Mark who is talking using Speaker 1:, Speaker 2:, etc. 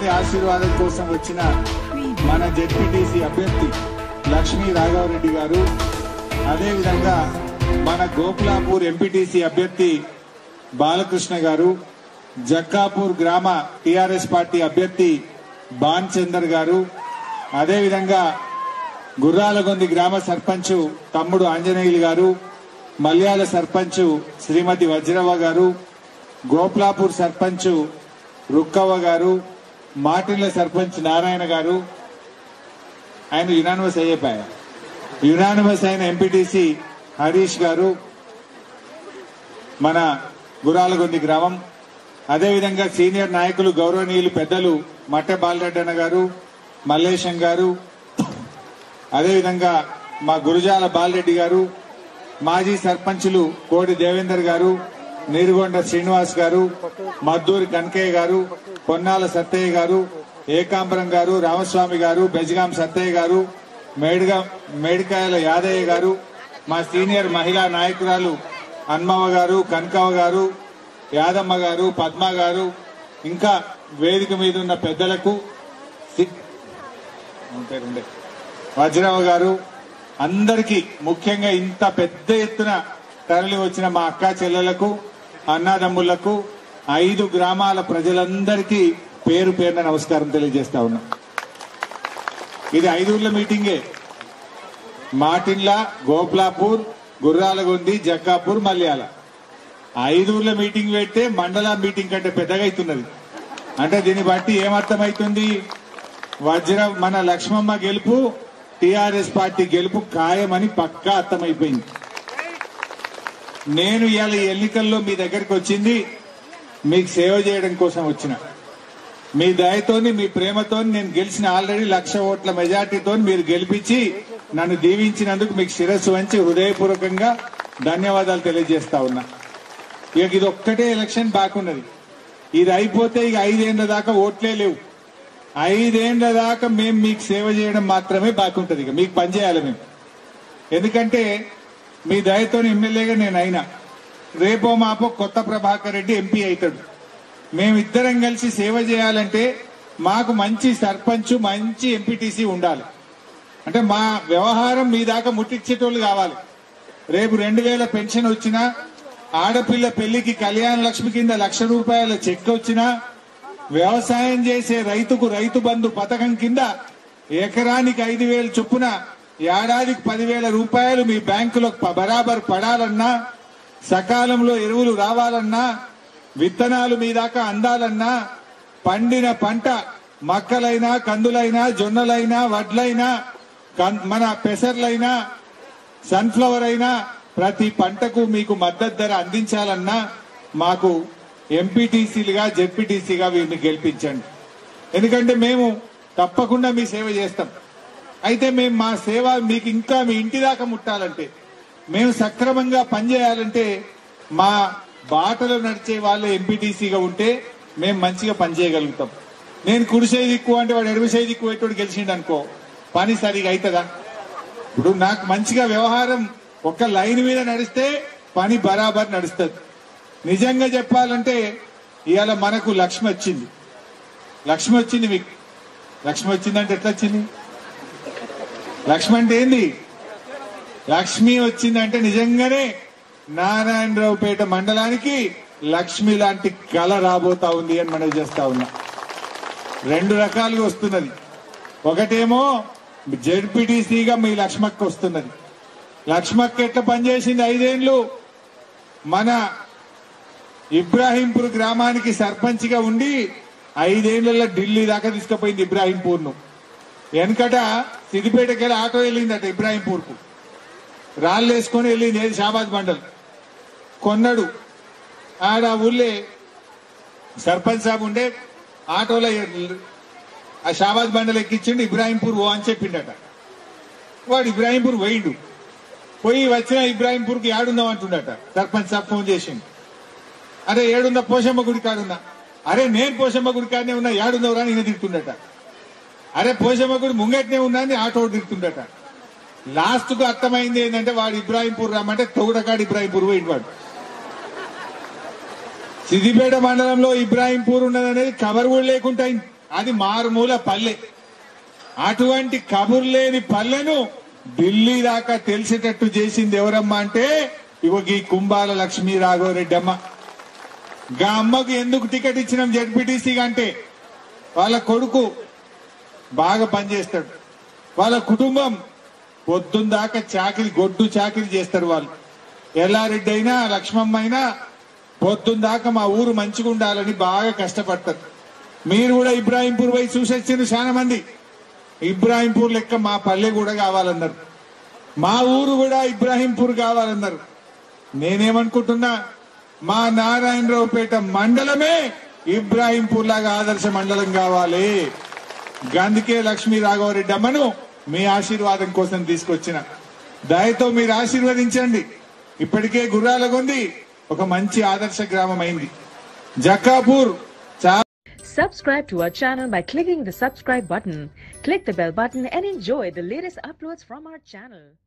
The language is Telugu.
Speaker 1: అందరి ఆశీర్వాదం కోసం వచ్చిన మన జెడ్పీటీసీ అభ్యర్థి లక్ష్మీ రాఘవరెడ్డి గారు అదేవిధంగా మన గోకులాపూర్ ఎంపీటీసీ అభ్యర్థి బాలకృష్ణ గారు జక్కాపూర్ గ్రామ టిఆర్ఎస్ పార్టీ అభ్యర్థి బాన్ చందర్ గారు అదేవిధంగా గుర్రాలగొంది గ్రామ సర్పంచ్ తమ్ముడు ఆంజనేయులు గారు మల్యాల సర్పంచ్ శ్రీమతి వజ్రవ్వ గారు గోప్లాపూర్ సర్పంచ్ రుక్కవ్వ గారు మాటిన్ల సర్పంచ్ నారాయణ గారు ఆయన యునానిమస్ అయ్యేపాయ యునానిమస్ అయిన ఎంపీటీసీ హరీష్ గారు మన గురాలగొంది గ్రామం అదేవిధంగా సీనియర్ నాయకులు గౌరవనీయులు పెద్దలు మట్టె బాలరెడ్డన్న గారు మల్లేశం గారు అదేవిధంగా మా గురుజాల బాలరెడ్డి గారు మాజీ సర్పంచులు కోడి దేవేందర్ గారు నీరుగొండ శ్రీనివాస్ గారు మద్దూరి కనకయ్య గారు పొన్నాల సత్తయ్య గారు ఏకాంబరం గారు రామస్వామి గారు బెజగాం సత్తయ్య గారు మేడిగా మేడికాయల యాదయ్య గారు మా సీనియర్ మహిళా నాయకురాలు హన్మవ్వ గారు కనకవ్వ గారు యాదమ్మ గారు పద్మ గారు ఇంకా వేదిక మీద ఉన్న పెద్దలకు సి- ఉంటే ఉండే. వజ్రరావు గారు అందరికీ ముఖ్యంగా ఇంత పెద్ద ఎత్తున తరలి వచ్చిన మా అక్క చెల్లెలకు అన్నాదమ్ములకు ఐదు గ్రామాల ప్రజలందరికీ పేరు పేరున నమస్కారం తెలియజేస్తా ఉన్నా ఇది ఐదూర్ల మీటింగే మాటిన్ల గోప్లాపూర్ గుర్రాలగొంది జక్కాపూర్ మల్యాల ఐదూర్ల మీటింగ్ పెడితే మండల మీటింగ్ కంటే పెద్దగా అవుతున్నది అంటే దీన్ని బట్టి ఏమర్థమవుతుంది వజ్ర మన లక్ష్మమ్మ గెలుపు టిఆర్ఎస్ పార్టీ గెలుపు ఖాయమని పక్కా అర్థమైపోయింది నేను ఇవాళ ఈ ఎన్నికల్లో మీ దగ్గరికి వచ్చింది మీకు సేవ చేయడం కోసం వచ్చిన మీ దయతోని మీ ప్రేమతోని నేను గెలిచిన ఆల్రెడీ లక్ష ఓట్ల మెజార్టీతో మీరు గెలిపించి నన్ను దీవించినందుకు మీకు శిరస్సు వంచి హృదయపూర్వకంగా ధన్యవాదాలు తెలియజేస్తా ఉన్నా ఇక ఇది ఒక్కటే ఎలక్షన్ బాగున్నది ఇది అయిపోతే ఇక ఐదేళ్ల దాకా ఓట్లే లేవు ఐదేళ్ల దాకా మేము మీకు సేవ చేయడం మాత్రమే బాగుంటది ఇక మీకు పనిచేయాలి మేము ఎందుకంటే మీ దయతో ఎమ్మెల్యేగా నేను అయినా రేపో మాపో కొత్త ప్రభాకర్ రెడ్డి ఎంపీ అవుతాడు మేమిద్దరం కలిసి సేవ చేయాలంటే మాకు మంచి సర్పంచ్ మంచి ఎంపీటీసీ ఉండాలి అంటే మా వ్యవహారం మీ దాకా ముట్టించేటోళ్ళు కావాలి రేపు రెండు వేల పెన్షన్ వచ్చినా ఆడపిల్ల పెళ్లికి కళ్యాణ లక్ష్మి కింద లక్ష రూపాయల చెక్ వచ్చినా వ్యవసాయం చేసే రైతుకు రైతు బంధు పథకం కింద ఎకరానికి ఐదు వేలు చొప్పున ఏడాదికి పదివేల రూపాయలు మీ బ్యాంకులో ప- బరాబర్ పడాలన్నా సకాలంలో ఎరువులు రావాలన్నా విత్తనాలు మీ దాకా అందాలన్నా పండిన పంట మక్కలైనా కందులైనా జొన్నలైనా వడ్లైనా కన్- మన పెసర్లైనా సన్ఫ్లవర్ అయినా ప్రతి పంటకు మీకు మద్దతు ధర అందించాలన్నా మాకు ఎంపీటీసీలుగా జెడ్పీటీసీగా వీరిని గెలిపించండి ఎందుకంటే మేము తప్పకుండా మీ సేవ చేస్తాం అయితే మేము మా సేవ మీకు ఇంకా మీ ఇంటి దాకా ముట్టాలంటే మేము సక్రమంగా పనిచేయాలంటే మా బాటలో నడిచే వాళ్ళు ఎంపీటీసీగా ఉంటే మేము మంచిగా పనిచేయగలుగుతాం నేను కుడి సైజు ఎక్కువ అంటే వాడు ఎడమ సైజు ఎక్కువ పెట్టాడు గెలిచిండు అనుకో పని సరిగా అవుతుందా ఇప్పుడు నాకు మంచిగా వ్యవహారం ఒక లైన్ మీద నడిస్తే పని బరాబర్ నడుస్తుంది నిజంగా చెప్పాలంటే ఇవాళ మనకు లక్ష్మి వచ్చింది లక్ష్మి వచ్చింది మీకు లక్ష్మి వచ్చిందంటే ఎట్లా వచ్చింది లక్ష్మి అంటే ఏంది లక్ష్మి వచ్చిందంటే నిజంగానే నారాయణరావుపేట మండలానికి లక్ష్మి లాంటి కళ రాబోతా ఉంది అని మనం చేస్తా ఉన్నా రెండు రకాలుగా వస్తున్నది ఒకటేమో జెడ్పీటీసీగా మీ లక్ష్మక్క వస్తున్నది లక్ష్మక్క ఎట్లా పనిచేసింది ఐదేళ్లు మన ఇబ్రాహీంపూర్ గ్రామానికి సర్పంచ్గా ఉండి ఐదేళ్లలో ఢిల్లీ దాకా తీసుకుపోయింది ఇబ్రాహీంపూర్ ను వెనకట సిద్దిపేటకి వెళ్ళి ఆటో వెళ్ళిందట ఇబ్రాహీంపూర్ కు రాళ్ళు వేసుకొని వెళ్ళింది ఏది షాబాద్ మండల్ కొన్నాడు ఆడ ఊళ్ళే సర్పంచ్ సాబ్ ఉండే ఆటోలో ఆ షాబాద్ బండలు ఎక్కించిండు ఇబ్రాహీంపూర్ ఓ అని చెప్పిండట వాడు ఇబ్రాహీంపూర్ పోయిండు పోయి వచ్చిన ఇబ్రాహీంపూర్కి ఏడుందాం అంటుండట సర్పంచ్ సాబ్ ఫోన్ చేసిండు అరే ఏడుందా పోషమ్మ గుడి కాడుందా అరే నేను పోషమ్మ గుడి కాడనే ఉన్నా ఏడుందవరా అని ఈయన తిడుతుండట అరే పోషమ్మ గుడి ముంగట్నే ఉన్నా అని ఆటో తిడుతుండట లాస్ట్ కు అర్థమైంది ఏంటంటే వాడు ఇబ్రాహీంపూర్ రమ్మంటే తొగుడకాడు ఇబ్రాహీంపూర్ పోయిండు వాడు సిద్దిపేట మండలంలో ఇబ్రాహీంపూర్ ఉన్నదనేది కవర్ కూడా లేకుండా అయింది. అది మారుమూల పల్లె అటువంటి కబుర్ లేని పల్లెను ఢిల్లీ దాకా తెలిసేటట్టు చేసింది ఎవరమ్మా అంటే ఇగో ఈ కుంభాల లక్ష్మీ రాఘవరెడ్డి అమ్మ గా అమ్మకు ఎందుకు టికెట్ ఇచ్చినాం జడ్పీటీసీ అంటే వాళ్ళ కొడుకు బాగా పనిచేస్తాడు వాళ్ళ కుటుంబం పొద్దున్న దాకా చాకిరి గొడ్డు చాకిరి చేస్తారు వాళ్ళు ఎల్లారెడ్డి అయినా లక్ష్మమ్మ అయినా పొద్దున్న దాకా మా ఊరు మంచిగా ఉండాలని బాగా కష్టపడతారు మీరు కూడా ఇబ్రాహీంపూర్ పోయి చూసొచ్చారు చాలా మంది ఇబ్రాహీంపూర్ లెక్క మా పల్లె కూడా కావాలన్నారు మా ఊరు కూడా ఇబ్రాహీంపూర్ కావాలన్నారు నేనేమనుకుంటున్నా మా నారాయణరావుపేట మండలమే ఇబ్రాహీంపూర్ లాగా ఆదర్శ మండలం కావాలి గందుకే లక్ష్మీ రాఘవరెడ్డి అమ్మను మీ ఆశీర్వాదం కోసం తీసుకొచ్చిన దయతో మీరు ఆశీర్వదించండి ఇప్పటికే గుర్రాల కొంది ఒక మంచి ఆదర్శ గ్రామం అయింది జక్కాపూర్ చాలా
Speaker 2: Subscribe to our channel by clicking the subscribe button. Click the bell button and enjoy the latest uploads from our channel.